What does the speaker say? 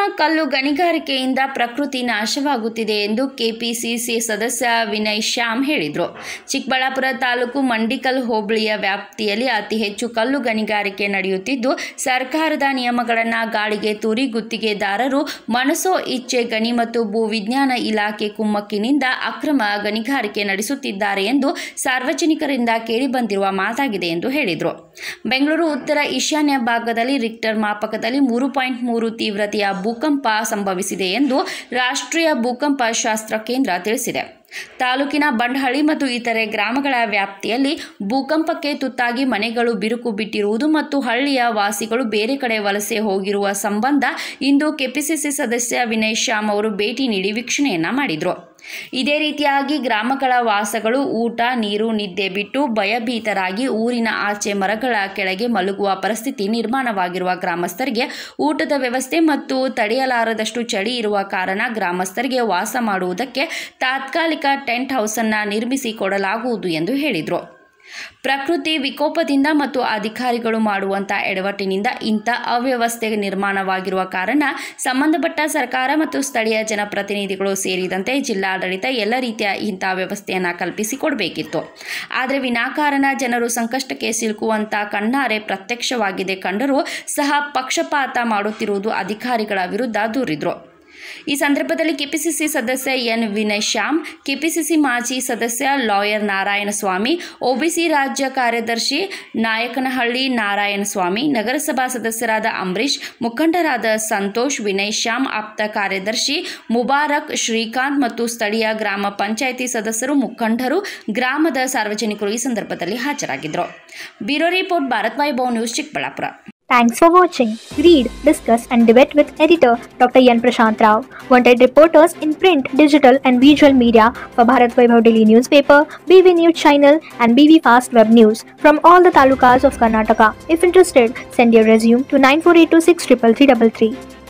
ಕಲ್ಲು ಗಣಿಗಾರಿಕೆಯಿಂದ ಪ್ರಕೃತಿ ನಾಶವಾಗುತ್ತಿದೆ ಎಂದು ಕೆಪಿಸಿಸಿ ಸದಸ್ಯ ವಿನಯ್ ಶ್ಯಾಮ್ ಹೇಳಿದರು ಚಿಕ್ಕಬಳ್ಳಾಪುರ ತಾಲೂಕು ಮಂಡಿಕಲ್ ಹೋಬಳಿಯ ವ್ಯಾಪ್ತಿಯಲ್ಲಿ ಅತಿ ಹೆಚ್ಚು ಕಲ್ಲು ಗಣಿಗಾರಿಕೆ ನಡೆಯುತ್ತಿದ್ದು ಸರ್ಕಾರದ ನಿಯಮಗಳನ್ನು ಗಾಳಿಗೆ ತೂರಿ ಗುತ್ತಿಗೆದಾರರು ಮನಸೋ ಇಚ್ಛೆ ಗಣಿ ಮತ್ತು ಭೂವಿಜ್ಞಾನ ಇಲಾಖೆ ಕುಮ್ಮಕ್ಕಿನಿಂದ ಅಕ್ರಮ ಗಣಿಗಾರಿಕೆ ನಡೆಸುತ್ತಿದ್ದಾರೆ ಎಂದು ಸಾರ್ವಜನಿಕರಿಂದ ಕೇಳಿಬಂದಿರುವ ಮಾತಾಗಿದೆ ಎಂದು ಹೇಳಿದರು ಬೆಂಗಳೂರು ಉತ್ತರ ಈಶಾನ್ಯ ಭಾಗದಲ್ಲಿ ರಿಕ್ಟರ್ ಮಾಪಕದಲ್ಲಿ ಮೂರು ಪಾಯಿಂಟ್ ಮೂರು ತೀವ್ರತೆಯ ಭೂಕಂಪ ಸಂಭವಿಸಿದೆ ಎಂದು ರಾಷ್ಟ್ರೀಯ ಭೂಕಂಪ ಶಾಸ್ತ್ರ ಕೇಂದ್ರ ತಿಳಿಸಿದೆ ತಾಲೂಕಿನ ಬಂಡಹಳ್ಳಿ ಮತ್ತು ಇತರೆ ಗ್ರಾಮಗಳ ವ್ಯಾಪ್ತಿಯಲ್ಲಿ ಭೂಕಂಪಕ್ಕೆ ತುತ್ತಾಗಿ ಮನೆಗಳು ಬಿರುಕು ಬಿಟ್ಟಿರುವುದು ಮತ್ತು ಹಳ್ಳಿಯ ವಾಸಿಗಳು ಬೇರೆ ಕಡೆ ವಲಸೆ ಹೋಗಿರುವ ಸಂಬಂಧ ಇಂದು ಕೆಪಿಸಿಸಿ ಸದಸ್ಯ ವಿನಯ್ ಶ್ಯಾಮ್ ಅವರು ಭೇಟಿ ನೀಡಿ ವೀಕ್ಷಣೆಯನ್ನ ಮಾಡಿದರು ಇದೇ ರೀತಿಯಾಗಿ ಗ್ರಾಮಗಳ ವಾಸಗಳು ಊಟ ನೀರು ನಿದ್ದೆ ಬಿಟ್ಟು ಭಯಭೀತರಾಗಿ ಊರಿನ ಆಚೆ ಮರಗಳ ಕೆಳಗೆ ಮಲಗುವ ಪರಿಸ್ಥಿತಿ ನಿರ್ಮಾಣವಾಗಿರುವ ಗ್ರಾಮಸ್ಥರಿಗೆ ಊಟದ ವ್ಯವಸ್ಥೆ ಮತ್ತು ತಡೆಯಲಾರದಷ್ಟು ಚಳಿ ಇರುವ ಕಾರಣ ಗ್ರಾಮಸ್ಥರಿಗೆ ವಾಸ ಮಾಡುವುದಕ್ಕೆ ತಾತ್ಕಾಲಿಕ ಟೆಂಟ್ ಹೌಸನ್ನು ನಿರ್ಮಿಸಿ ಕೊಡಲಾಗುವುದು ಎಂದು ಹೇಳಿದರು ಪ್ರಕೃತಿ ವಿಕೋಪದಿಂದ ಮತ್ತು ಅಧಿಕಾರಿಗಳು ಮಾಡುವಂಥ ಎಡವಟ್ಟಿನಿಂದ ಇಂಥ ಅವ್ಯವಸ್ಥೆ ನಿರ್ಮಾಣವಾಗಿರುವ ಕಾರಣ ಸಂಬಂಧಪಟ್ಟ ಸರ್ಕಾರ ಮತ್ತು ಸ್ಥಳೀಯ ಜನಪ್ರತಿನಿಧಿಗಳು ಸೇರಿದಂತೆ ಜಿಲ್ಲಾಡಳಿತ ಎಲ್ಲ ರೀತಿಯ ಇಂಥ ವ್ಯವಸ್ಥೆಯನ್ನು ಕಲ್ಪಿಸಿಕೊಡಬೇಕಿತ್ತು ಆದರೆ ವಿನಾಕಾರಣ ಜನರು ಸಂಕಷ್ಟಕ್ಕೆ ಸಿಲುಕುವಂಥ ಕಣ್ಣಾರೆ ಪ್ರತ್ಯಕ್ಷವಾಗಿದೆ ಕಂಡರೂ ಸಹ ಪಕ್ಷಪಾತ ಮಾಡುತ್ತಿರುವುದು ಅಧಿಕಾರಿಗಳ ವಿರುದ್ಧ ದೂರಿದರು ಈ ಸಂದರ್ಭದಲ್ಲಿ ಕೆಪಿಸಿಸಿ ಸದಸ್ಯ ಎನ್ ವಿನಯ್ ಶ್ಯಾಮ್ ಕೆಪಿಸಿಸಿ ಮಾಜಿ ಸದಸ್ಯ ಲಾಯರ್ ನಾರಾಯಣಸ್ವಾಮಿ ಒಬಿಸಿ ರಾಜ್ಯ ಕಾರ್ಯದರ್ಶಿ ನಾಯಕನಹಳ್ಳಿ ನಾರಾಯಣಸ್ವಾಮಿ ನಗರಸಭಾ ಸದಸ್ಯರಾದ ಅಂಬರೀಶ್ ಮುಖಂಡರಾದ ಸಂತೋಷ್ ವಿನಯ್ ಶ್ಯಾಮ್ ಆಪ್ತ ಕಾರ್ಯದರ್ಶಿ ಮುಬಾರಕ್ ಶ್ರೀಕಾಂತ್ ಮತ್ತು ಸ್ಥಳೀಯ ಗ್ರಾಮ ಪಂಚಾಯಿತಿ ಸದಸ್ಯರು ಮುಖಂಡರು ಗ್ರಾಮದ ಸಾರ್ವಜನಿಕರು ಈ ಸಂದರ್ಭದಲ್ಲಿ ಹಾಜರಾಗಿದ್ದರು bureau report Bharat Vaibhav news Chikkaballapur Thanks for watching. Read, discuss, and debate with editor Dr. Yan Prashant Rao. Wanted reporters in print, digital, and visual media for Bharat Vaibhav Daily Newspaper, BV News Channel, and BV Fast Web News from all the talukas of Karnataka. If interested, send your resume to 9482633333.